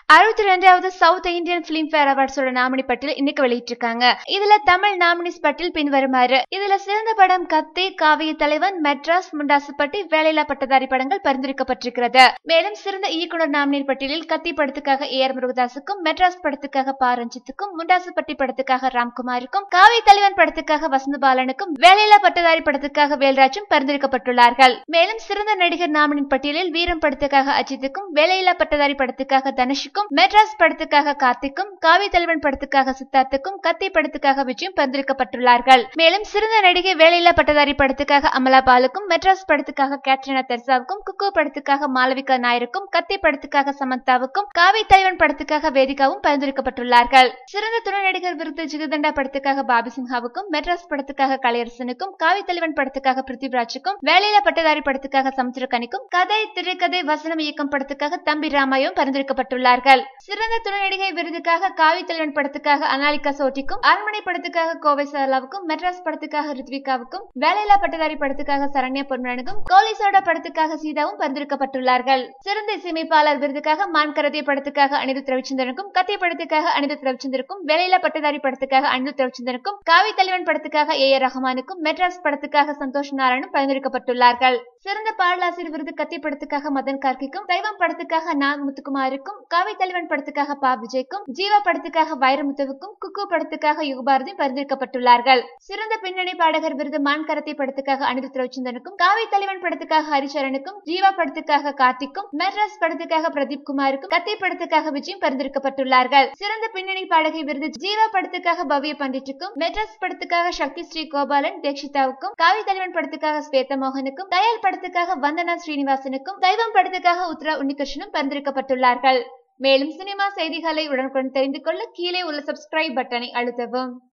அறுபத்தி ரெண்டாவது south Indian Filmfare அவார்ட்ஸோட நாமினி பட்டியல் இன்னைக்கு வெளியிட்டிருக்காங்க இதுல தமிழ் நாமினிஸ் பட்டியல் பின்வருமாறு இதுல சிறந்த படம் கத்தி காவிய தலைவன் மெட்ராஸ் முண்டாசுப்பட்டி வேலையில்லா பட்டதாரி படங்கள் பரிந்துரைக்கப்பட்டிருக்கிறது மேலும் சிறந்த இயக்குனர் நாமினி பட்டியலில் கத்தி படத்துக்காக ஏ ஆர் முருகதாஸுக்கும் மெட்ராஸ் படத்துக்காக பா ரஞ்சித்துக்கும் முண்டாசுப்பட்டி படத்துக்காக ராம்குமாருக்கும் காவிய தலைவன் படத்துக்காக வசந்த பாலனுக்கும் வேலையில்லா பட்டதாரி படத்துக்காக வேல்ராஜும் பரிந்துரைக்கப்பட்டுள்ளார்கள் மேலும் சிறந்த நடிகர் நாமினி பட்டியலில் வீரம் படத்துக்காக அஜித்துக்கும் வேலையில்லா பட்டதாரி படத்துக்காக தனுஷுக்கும் மெட்ராஸ் படத்துக்காக கார்த்திக்கும் காவி தலைவன் படத்துக்காக சித்தார்த்துக்கும் கத்தி படத்துக்காக விஜயும் பரிந்துரைக்கப்பட்டுள்ளார்கள் மேலும் சிறந்த நடிகை வேலையில்லா பட்டதாரி படத்துக்காக அமலா பாலுக்கும் மெட்ராஸ் படத்துக்காக கேட்ரினா தெர்சாவுக்கும் குக்கு படத்துக்காக மாளவிகா நாயருக்கும் கத்தி படத்துக்காக சமந்தாவுக்கும் காவி தலைவன் படத்துக்காக வேதிகாவும் பரிந்துரைக்கப்பட்டுள்ளார்கள் சிறந்த துணை நடிகர் விருது ஜிகதண்டா படத்துக்காக பாபி சின்ஹாவுக்கும் மெட்ராஸ் படத்துக்காக கலையரசனுக்கும் காவி தலைவன் படத்துக்காக பிருத்திவிராஜுக்கும் வேலையில்லா பட்டதாரி படத்துக்காக சமுத்திரகனிக்கும் கதை திரைக்கதை வசனம் இயக்கம் படத்துக்காக தம்பி ராமாயும் பரிந்துரைக்கப்பட்டுள்ளார்கள் சிறந்த துணை நடிகை விருதுக்காக காவி தலைவன் படத்துக்காக அனாலிகா சோட்டிக்கும் அரண்மனை படத்துக்காக கோவை சரளாவுக்கும் மெட்ராஸ் படத்துக்காக ரித்விகாவுக்கும் வேலையில்லா பட்டதாரி படத்துக்காக சரண்யா பொன்மனனுக்கும் கோலி சோடா படத்துக்காக சீதாவும் பரிந்துரைக்கப்பட்டுள்ளார்கள் சிறந்த இசையமைப்பாளர் விருதுக்காக மான் கரதி படத்துக்காக அனிருத் ரவிச்சந்திரனுக்கும் கத்தி படத்துக்காக அனிருத் ரவிச்சந்திரனுக்கும் வேலையில்லா பட்டதாரி படத்துக்காக அனிருத் ரவிச்சந்திரனுக்கும் காவி தலைவன் படத்துக்காக ஏ ஆர் ரஹ்மானுக்கும் மெட்ராஸ் படத்துக்காக சந்தோஷ் நாராயணும் பரிந்துரைக்கப்பட்டுள்ளார்கள் சிறந்த பாடலாசிரியர் விருது கத்தி படத்துக்காக மதன் கார்கிக்கும் தெய்வம் படத்துக்காக நாக் முத்துக்குமாருக்கும் காவி தலைவன் படத்துக்காக பா விஜய்க்கும் ஜீவா படத்துக்காக வைரமுத்துவுக்கும் குக்கு படத்துக்காக யுகபாரதியும் பரிந்துரைக்கப்பட்டுள்ளார்கள் சிறந்த பின்னணி பாடகர் விருது மான் கரத்தை படத்துக்காக அனிருத் ரவிச்சந்திரனுக்கும் காவி தலைவன் படத்துக்காக ஹரிச்சரனுக்கும் ஜீவா படத்துக்காக கார்த்திக்கும் மெட்ராஸ் படத்துக்காக பிரதீப் குமாருக்கும் கத்தி படத்துக்காக விஜயும் பரிந்துரைக்கப்பட்டுள்ளார்கள் சிறந்த பின்னணி பாடகை விருது ஜீவா படத்துக்காக பவ்ய பண்டிட்டுக்கும் மெட்ராஸ் படத்துக்காக சக்தி ஸ்ரீ கோபாலன் தீக்ஷிதாவுக்கும் காவி தலைவன் படத்துக்காக ஸ்வேதா மோகனுக்கும் தயால் படத்துக்காக வந்தனா ஸ்ரீனிவாசனுக்கும் தெய்வம் படத்துக்காக உத்ரா உன்னிகிருஷ்ணனும் பரிந்துரைக்கப்பட்டுள்ளார்கள் மேலும் சினிமா செய்திகளை உடனுக்குடன் தெரிந்து கொள்ள கீழே உள்ள சப்ஸ்கிரைப் பட்டனை அழுத்தவும்